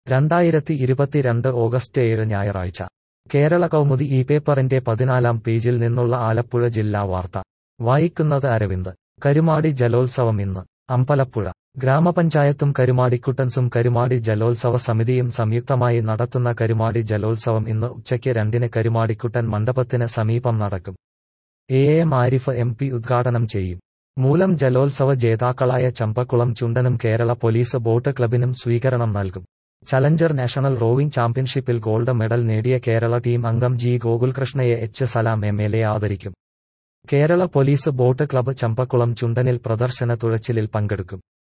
രണ്ടായിരത്തി ഇരുപത്തിരണ്ട് ഓഗസ്റ്റ് ഏഴ് ഞായറാഴ്ച കേരള കൗമുദി ഈ പേപ്പറിന്റെ പതിനാലാം പേജിൽ നിന്നുള്ള ആലപ്പുഴ ജില്ലാ വാർത്ത വായിക്കുന്നത് അരവിന്ദ് കരുമാടി ജലോത്സവം ഇന്ന് അമ്പലപ്പുഴ ഗ്രാമപഞ്ചായത്തും കരുമാടിക്കുട്ടൻസും കരുമാടി ജലോത്സവ സമിതിയും സംയുക്തമായി നടത്തുന്ന കരുമാടി ജലോത്സവം ഇന്ന് ഉച്ചയ്ക്ക് രണ്ടിന് കരുമാടിക്കുട്ടൻ മണ്ഡപത്തിന് സമീപം നടക്കും A M Arif M P ഉദ്ഘാടനം ചെയ്യും മൂലം ജലോത്സവ ജേതാക്കളായ ചമ്പക്കുളം ചുണ്ടനും കേരള പോലീസ് ബോട്ട് ക്ലബിനും സ്വീകരണം നൽകും ചലഞ്ചർ നാഷണൽ റോവിംഗ് ചാമ്പ്യൻഷിപ്പിൽ ഗോൾഡ് മെഡൽ നേടിയ കേരള ടീം അംഗം ജി ഗോകുൽകൃഷ്ണയെ H Salam M L A ആദരിക്കും Kerala police boat club Champakulam ചുണ്ടനിൽ പ്രദർശന തുഴച്ചിലിൽ പങ്കെടുക്കും